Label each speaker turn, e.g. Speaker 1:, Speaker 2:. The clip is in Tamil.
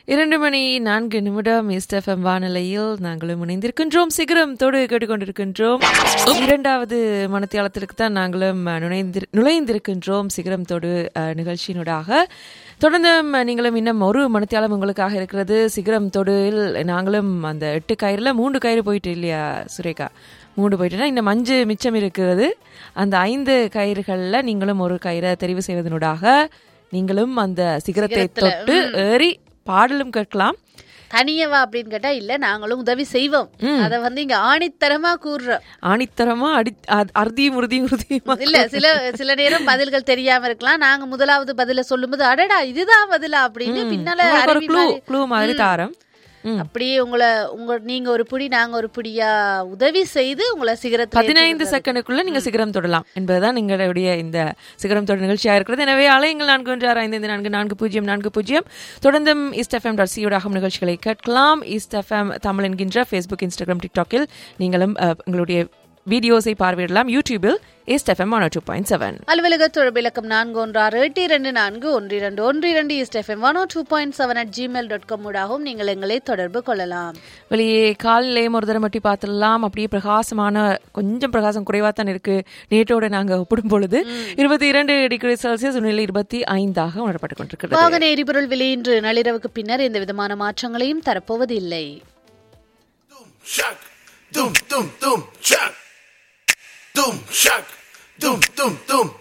Speaker 1: இரண்டு மணி நான்கு நிமிடம் எஸ்எஃப்எம் வானொலியில் நாங்களும் இணைந்திருக்கின்றோம் சிகரம் தொடு கேட்டுக்கொண்டிருக்கின்றோம் இரண்டாவது மனத்தியாலத்திற்கு தான் நாங்களும் அஹ், நுழைந்திரு நுழைந்திருக்கின்றோம் சிகரம் தொடு அஹ், நிகழ்ச்சியினூடாக தொடர்ந்து அஹ், நீங்களும் இன்னும் ஒரு மனத்தியாலம் உங்களுக்காக இருக்கிறது சிகரம் தொடில் நாங்களும் அந்த எட்டு கயிறுல மூன்று கயிறு போயிட்டு இல்லையா சுரேகா மூணு போயிட்டுனா இன்னும் அஞ்சு மிச்சம் இருக்கிறது அந்த ஐந்து கயிறுகளில் நீங்களும் ஒரு கயிறை தெரிவு செய்வதனூடாக நீங்களும் அந்த சிகரத்தை தொட்டு ஏறி பாடலும் கேட்கலாம்
Speaker 2: தனியவா அப்படின்னு கேட்டா இல்ல நாங்களும் உதவி செய்வோம் அத வந்து இங்க ஆணித்தரமா கூறுறோம்
Speaker 1: ஆணித்தரமா அடி அ- அறுதியும் உறுதியும் உறுதியுமா
Speaker 2: இல்ல சில சில நேரம் பதில்கள் தெரியாம இருக்கலாம் நாங்க முதலாவது பதில சொல்லும்போது அடடா இதுதான் பதிலா அப்படின்னு பின்னால
Speaker 1: உங்களுக்கு ஒரு
Speaker 2: அருவி
Speaker 1: க்ளூ
Speaker 2: மாதிரி-
Speaker 1: க்ளூ மாதிரி தாரம் ம்.
Speaker 2: அப்படியே உங்களை உங்க நீங்க ஒரு புடி நாங்க ஒரு புடியா உதவி செய்து உங்களை சிகரத்தில்
Speaker 1: பதினைந்து செகண்டுக்குள்ள நீங்க சிகரம் தொடலாம் என்பதுதான் எங்களுடைய இந்த சிகரம் தொடர் நிகழ்ச்சியாக இருக்கிறது எனவே அலையுங்கள் நான்கு ஒன்று ஆறு ஐந்து ஐந்து நான்கு நான்கு பூஜ்ஜியம் நான்கு பூஜ்ஜியம் தொடர்ந்தும் ஈஸ்ட் எஃப்எம் டாட் சியோடாகும் நிகழ்ச்சிகளை கேட்கலாம் ஈஸ்ட் எஃப்எம் தமிழ் என்கின்ற ஃபேஸ்புக் இன்ஸ்டாகிராம் டிக்டாக்கில் நீங்களும் அஹ், உங்களுடைய வீடியோஸை பார்வையிடலாம் யூடியூபில் East FM one two point seven
Speaker 2: அலுவலக தொடர்பு இலக்கம் நான்கு ஒன்று ஆறு எட்டு இரண்டு நான்கு ஒன்று இரண்டு ஒன்று இரண்டு East FM one two point seven at Gmail dot com ஊடாகவும் நீங்கள் எங்களை தொடர்பு கொள்ளலாம்
Speaker 1: வெளியே காலையிலேயும் ஒரு தடவை மட்டும் பார்த்துடலாம் அப்படியே பிரகாசமான கொஞ்சம் பிரகாசம் குறைவாக தான் இருக்கு நேற்றோட நாங்க ஒப்பிடும் பொழுது இருபத்தி இரண்டு டிகிரி செல்சியஸ் உண்மையில் இருபத்தி ஐந்தாக உணரப்பட்டுக் கொண்டிருக்கிறது
Speaker 2: வாகன எரிபொருள் விலை இன்று நள்ளிரவுக்கு பின்னர் எந்த விதமான மாற்றங்களையும் தரப்போவதில்லை
Speaker 3: Shock. Doom, doom, doom, shock. Doom, shock. Doom, doom, doom,